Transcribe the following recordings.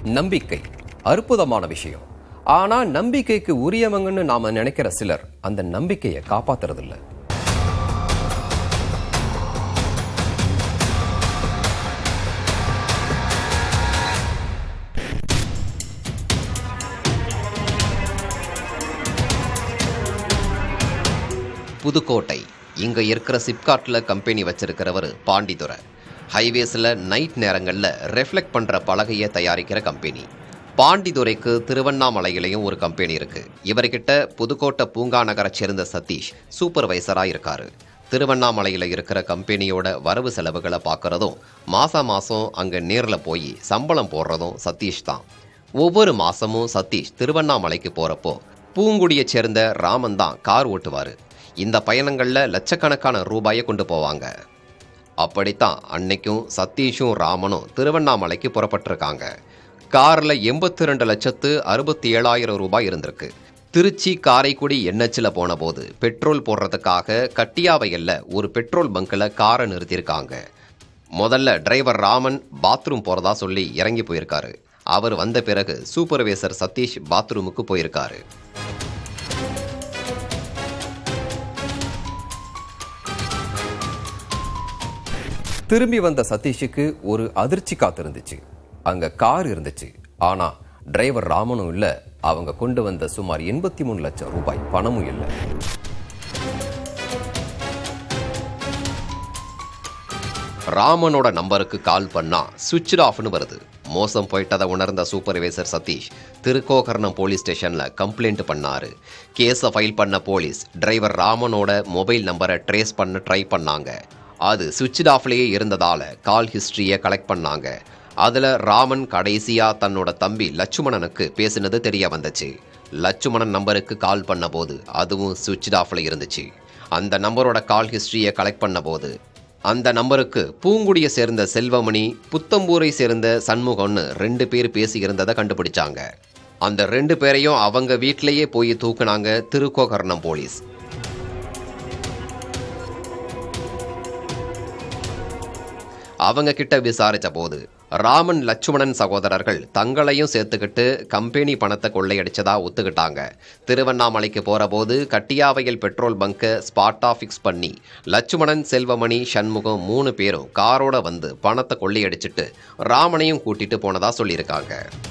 நம்பிக்கை அற்புதமான விஷயம் ஆனா நம்பிக்கைக்கு உரியவங்கன்னு நாம நினைக்கிற சிலர் அந்த நம்பிக்கையை காப்பாத்துறதில்ல புதுக்கோட்டை இங்க இருக்கிற சிப்காட்ல கம்பெனி வச்சிருக்கிறவர் பாண்டித்துரை ஹைவேஸ்ல நைட் நேரங்கள்ல ரெஃப்ளெக்ட் பண்ற பலகையை தயாரிக்கிற கம்பெனி பாண்டித்துரைக்கு திருவண்ணாமலையிலையும் ஒரு கம்பெனி இருக்கு இவர்கிட்ட புதுக்கோட்டை பூங்கா நகரை சேர்ந்த சதீஷ் சூப்பர்வைசரா இருக்காரு திருவண்ணாமலையில இருக்கிற கம்பெனியோட வரவு செலவுகளை பார்க்கறதும் மாசம் மாசம் அங்க நேர்ல போய் சம்பளம் போடுறதும் சதீஷ் தான் ஒவ்வொரு மாசமும் சதீஷ் திருவண்ணாமலைக்கு போறப்போ பூங்குடியை சேர்ந்த ராமன் தான் கார் ஓட்டுவாரு இந்த பயணங்கள்ல லட்சக்கணக்கான ரூபாயை கொண்டு போவாங்க அப்படித்தான் அன்னைக்கும் சதீஷும் ராமனும் திருவண்ணாமலைக்கு புறப்பட்டிருக்காங்க கார்ல எண்பத்தி ரெண்டு லட்சத்து அறுபத்தி ஏழாயிரம் ரூபாய் இருந்திருக்கு திருச்சி காரைக்குடி என்ஹெச்சில் போன போது பெட்ரோல் போடுறதுக்காக கட்டியாவையல்ல ஒரு பெட்ரோல் பங்க்ல காரை நிறுத்தியிருக்காங்க முதல்ல டிரைவர் ராமன் பாத்ரூம் போறதா சொல்லி இறங்கி போயிருக்காரு அவர் வந்த பிறகு சூப்பர்வைசர் சதீஷ் பாத்ரூமுக்கு போயிருக்காரு திரும்பி வந்த சதீஷுக்கு ஒரு அதிர்ச்சி காத்திருந்துச்சு அங்க கார் இருந்துச்சு ஆனா டிரைவர் ராமனும் இல்ல அவங்க கொண்டு வந்த சுமார் எண்பத்தி மூணு லட்சம் ரூபாய் பணமும் இல்லை ராமனோட நம்பருக்கு கால் பண்ணா சுவிட்ச் ஆஃப்னு வருது மோசம் போயிட்டதை உணர்ந்த சூப்பர்வைசர் சதீஷ் திருக்கோகர்ணம் போலீஸ் ஸ்டேஷன்ல கம்ப்ளைண்ட் பண்ணாரு கேஸை ஃபைல் பண்ண போலீஸ் டிரைவர் ராமனோட மொபைல் நம்பரை ட்ரேஸ் பண்ண ட்ரை பண்ணாங்க அது சுவிட்ச் ஆஃப்லேயே இருந்ததால கால் ஹிஸ்டரியை கலெக்ட் பண்ணாங்க அதுல ராமன் கடைசியா தன்னோட தம்பி லட்சுமணனுக்கு பேசினது தெரிய வந்துச்சு லட்சுமணன் நம்பருக்கு கால் பண்ண போது அதுவும் சுவிட்ச் ஆஃப்ல இருந்துச்சு அந்த நம்பரோட கால் ஹிஸ்டரியை கலெக்ட் பண்ண போது அந்த நம்பருக்கு பூங்குடியை சேர்ந்த செல்வமணி புத்தம்பூரை சேர்ந்த சண்முகம்னு ரெண்டு பேர் பேசியிருந்ததை கண்டுபிடிச்சாங்க அந்த ரெண்டு பேரையும் அவங்க வீட்டிலேயே போய் தூக்குனாங்க திருக்கோகர்ணம் போலீஸ் அவங்க கிட்ட விசாரிச்ச போது ராமன் லட்சுமணன் சகோதரர்கள் தங்களையும் சேர்த்துக்கிட்டு கம்பெனி பணத்தை கொள்ளையடிச்சதா ஒத்துக்கிட்டாங்க திருவண்ணாமலைக்கு போற போது கட்டியாவையில் பெட்ரோல் பங்கை ஸ்பாட்டா ஃபிக்ஸ் பண்ணி லட்சுமணன் செல்வமணி சண்முகம் மூணு பேரும் காரோட வந்து பணத்தை கொள்ளையடிச்சிட்டு ராமனையும் கூட்டிட்டு போனதா சொல்லியிருக்காங்க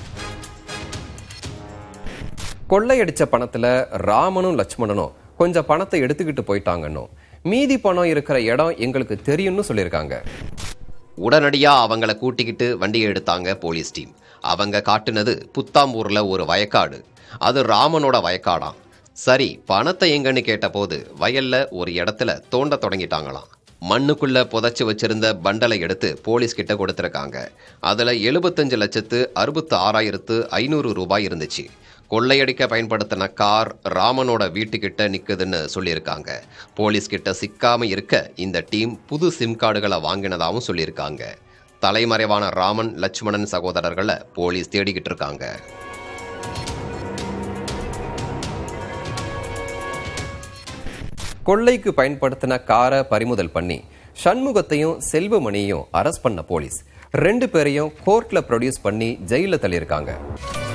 கொள்ளையடிச்ச பணத்துல ராமனும் லட்சுமணனும் கொஞ்சம் பணத்தை எடுத்துக்கிட்டு போயிட்டாங்கன்னும் மீதி பணம் இருக்கிற இடம் எங்களுக்கு தெரியும்னு சொல்லியிருக்காங்க உடனடியா அவங்கள கூட்டிக்கிட்டு வண்டியை எடுத்தாங்க போலீஸ் டீம் அவங்க காட்டுனது புத்தாம்பூர்ல ஒரு வயக்காடு அது ராமனோட வயக்காடாம் சரி பணத்தை எங்கன்னு கேட்டபோது வயல்ல ஒரு இடத்துல தோண்ட தொடங்கிட்டாங்களாம் மண்ணுக்குள்ள புதைச்சு வச்சிருந்த பண்டலை எடுத்து போலீஸ் கிட்ட கொடுத்துருக்காங்க அதுல எழுபத்தஞ்சு லட்சத்து அறுபத்து ஆறாயிரத்து ஐநூறு ரூபாய் இருந்துச்சு கொள்ளையடிக்க பயன்படுத்தின கார் ராமனோட வீட்டுக்கிட்ட நிக்குதுன்னு சொல்லியிருக்காங்க போலீஸ் கிட்ட சிக்காம இருக்க இந்த டீம் புது சிம் கார்டுகளை வாங்கினதாகவும் சொல்லியிருக்காங்க தலைமறைவான ராமன் லட்சுமணன் சகோதரர்களை போலீஸ் தேடிக்கிட்டு இருக்காங்க கொள்ளைக்கு பயன்படுத்தின காரை பறிமுதல் பண்ணி சண்முகத்தையும் செல்வமணியையும் அரெஸ்ட் பண்ண போலீஸ் ரெண்டு பேரையும் கோர்ட்ல ப்ரொடியூஸ் பண்ணி ஜெயில தள்ளியிருக்காங்க